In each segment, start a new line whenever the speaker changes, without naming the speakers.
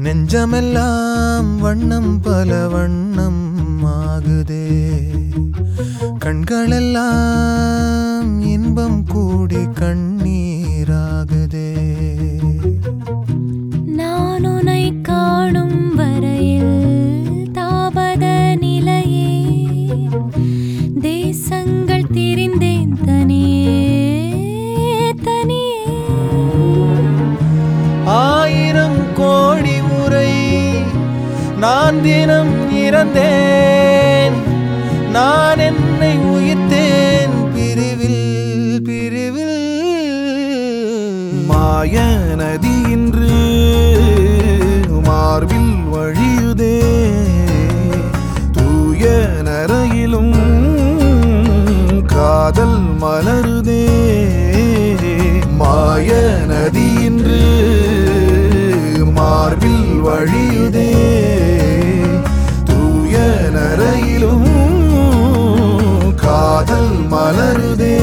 நெஞ்சமெல்லாம் வண்ணம் பல வண்ணம் ஆகுதே கண்களெல்லாம் இன்பம் கூடி கண்ணீராகுதே
நான் உனை காணும் வரையில் தாபத நிலையே தேசங்கள் திரிந்தேன் தனியே தனியே
ஆயிரம் கோடி முறை நான் தினம் இறந்தேன் நான் என்னை உயிர்த்தேன் பிரிவில் பிரிவில்
மாய நதி இன்று மார்பில் வழியுதே தூய நரையிலும் காதல் மலருதே மாய நதி இன்று மார்பில் வழியுதே தூய நரையிலும் காதல் மலருதே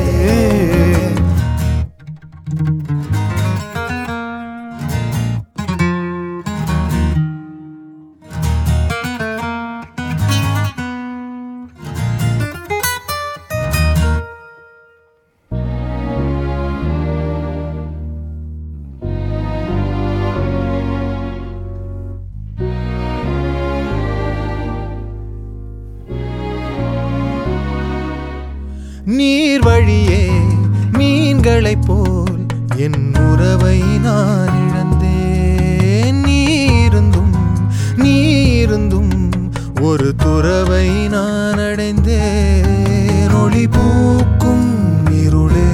நீர் வழியே மீன்களைப் போல் என் உறவை நான் இழந்தேன் நீருந்தும் நீருந்தும் ஒரு துறவை நான் அடைந்தேன் ஒளி பூக்கும் இருளே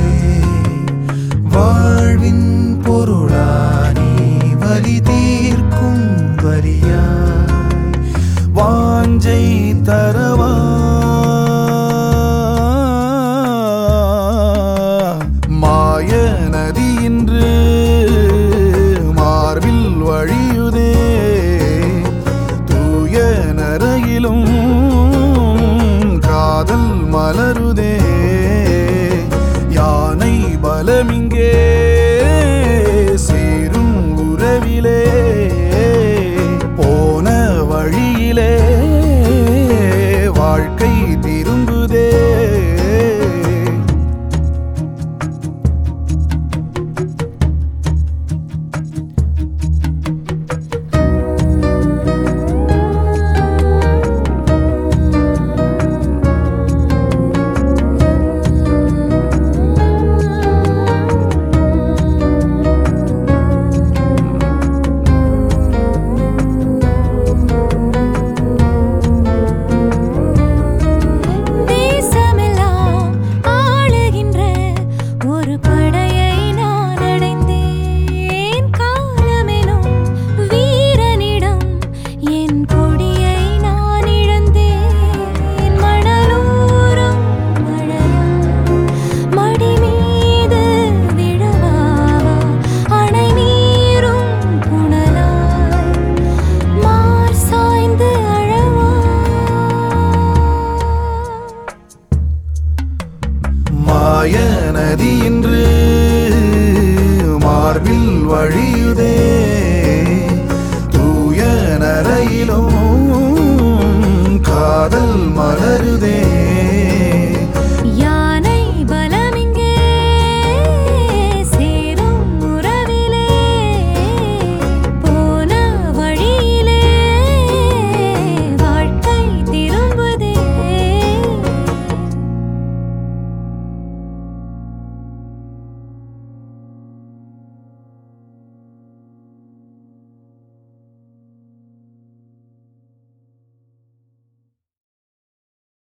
வாழ்வின் பொருளானி வலி தீர்க்கும் வரியாய்
வாஞ்சை தரவா மாய நதி இன்று மார்பில் வழியுதே தூய நரையிலும் காதல் மலருதே யானை பலமிங்கே சேரும் உறவிலே போன வழியிலே வாழ்க்கை திரும்புதே
தேசமெல்லாம் ஆளுகின்ற ஒரு படையை நான் அடைந்தேன் காலமெனும் வீரனிடம் என் கொடியை நான் இழந்தேன் மணலூரும் மழையா மடி மீது விழவாவா அணை மீறும் புனலாய் மார் சாய்ந்து அழவா
மாய நதி இன்று மார்பில் வழியுதே தூய நரையிலும்